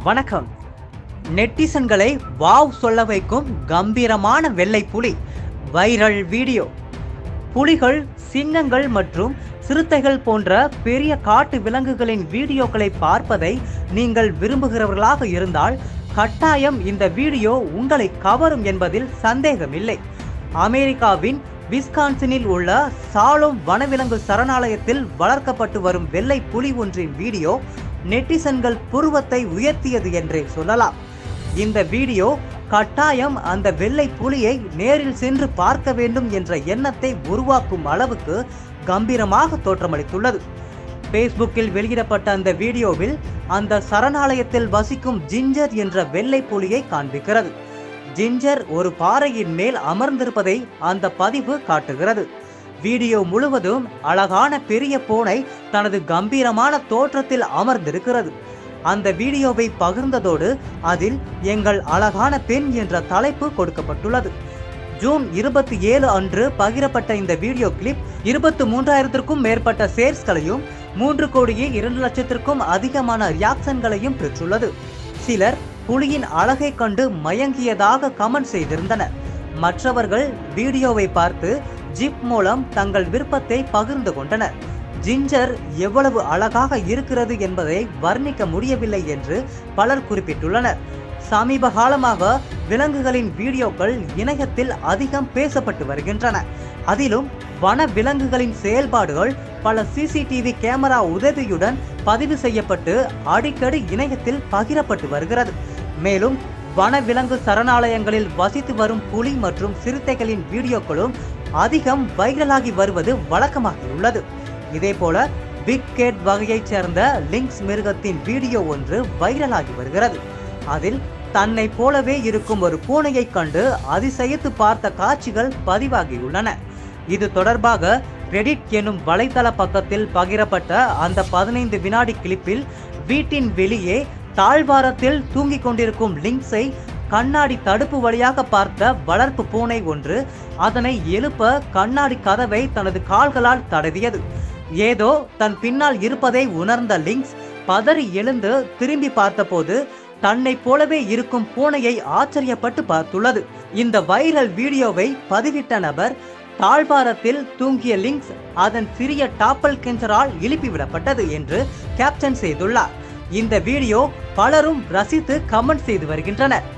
வணக்கம் நெட்டிசன்களை வாவ் சொல்ல வைக்கும் கம்பீரமான வெள்ளை புலி வைரல் வீடியோ புலிகள் சிங்கங்கள் மற்றும் சிறுத்தைகள் போன்ற பெரிய காட்டு விலங்குகளின் வீடியோக்களை பார்ப்பதை நீங்கள் விரும்புகிறவர்களாக இருந்தால் கட்டாயம் இந்த வீடியோ உங்களை கவரும் என்பதில் சந்தேகமில்லை அமெரிக்காவின் விஸ்கான்சினில் உள்ள சாலோம் வனவிலங்கு சரணாலயத்தில் வளர்க்கப்பட்டு வரும் வெள்ளை புலி ஒன்றின் வீடியோ நெட்டிசன்கள் புருவத்தை உயர்த்தியது என்றே சொல்லலாம் இந்த வீடியோ கட்டாயம் அந்த வெள்ளை புலியை நேரில் சென்று பார்க்க வேண்டும் என்ற எண்ணத்தை உருவாக்கும் அளவுக்கு கம்பீரமாக தோற்றமளித்துள்ளது ஃபேஸ்புக்கில் வெளியிடப்பட்ட அந்த வீடியோவில் அந்த சரணாலயத்தில் வசிக்கும் ஜிஞ்சர் என்ற வெள்ளை புலியை காண்பிக்கிறது ஜிஞ்சர் ஒரு பாறையின் மேல் அமர்ந்திருப்பதை அந்த பதிவு காட்டுகிறது வீடியோ முழுவதும் அழகான பெரிய பூனை தனது கம்பீரமான தோற்றத்தில் அமர்ந்திருக்கிறது அந்த வீடியோவை பகிர்ந்ததோடு அதில் எங்கள் அழகான பெண் என்ற தலைப்பு கொடுக்கப்பட்டுள்ளது ஜூன் இருபத்தி ஏழு அன்று பகிரப்பட்ட இந்த வீடியோ கிளிப் இருபத்து மூன்றாயிரத்திற்கும் மேற்பட்ட ஷேர்ஸ்களையும் மூன்று கோடியே இரண்டு லட்சத்திற்கும் அதிகமான ரியாக்ஷன்களையும் பெற்றுள்ளது சிலர் புலியின் அழகை கண்டு மயங்கியதாக கமெண்ட் செய்திருந்தனர் மற்றவர்கள் வீடியோவை பார்த்து ஜிப் மூலம் தங்கள் விருப்பத்தை பகிர்ந்து கொண்டனர் ஜிஞ்சர் எவ்வளவு அழகாக இருக்கிறது என்பதை வர்ணிக்க முடியவில்லை என்று பலர் குறிப்பிட்டுள்ளனர் சமீப காலமாக விலங்குகளின் வீடியோக்கள் இணையத்தில் அதிகம் பேசப்பட்டு வருகின்றன அதிலும் வன விலங்குகளின் செயல்பாடுகள் பல சிசிடிவி கேமரா உதவியுடன் பதிவு செய்யப்பட்டு அடிக்கடி இணையத்தில் பகிரப்பட்டு வருகிறது மேலும் வன விலங்கு சரணாலயங்களில் வசித்து வரும் புலி மற்றும் சிறுத்தைகளின் வீடியோக்களும் அதிகம் வைரலாகி வருவது வழக்கமாகியுள்ளது இதேபோல பிக் கேட் வகையைச் சேர்ந்த லிங்க்ஸ் மிருகத்தின் வீடியோ ஒன்று வைரலாகி வருகிறது அதில் தன்னை போலவே இருக்கும் ஒரு பூனையைக் கண்டு அதிசயித்து பார்த்த காட்சிகள் பதிவாகியுள்ளன இது தொடர்பாக ரெடிட் எனும் வலைத்தள பக்கத்தில் பகிரப்பட்ட அந்த பதினைந்து வினாடி கிளிப்பில் வீட்டின் வெளியே தாழ்வாரத்தில் தூங்கிக் கொண்டிருக்கும் லிங்க்ஸை கண்ணாடி தடுப்பு வழியாக பார்த்த வளர்ப்பு பூனை ஒன்று அதனை எழுப்ப கண்ணாடி கதவை தனது கால்களால் தடவியது ஏதோ தன் பின்னால் இருப்பதை உணர்ந்த லிங்க்ஸ் பதறி எழுந்து திரும்பி பார்த்தபோது தன்னை போலவே இருக்கும் பூனையை ஆச்சரியப்பட்டு பார்த்துள்ளது இந்த வைரல் வீடியோவை பதிவிட்ட நபர் தாழ்வாரத்தில் தூங்கிய லிங்க்ஸ் அதன் சிறிய டாப்பல் கெஞ்சரால் எழுப்பிவிடப்பட்டது என்று கேப்ஷன் செய்துள்ளார் இந்த வீடியோ பலரும் ரசித்து கமெண்ட் செய்து வருகின்றனர்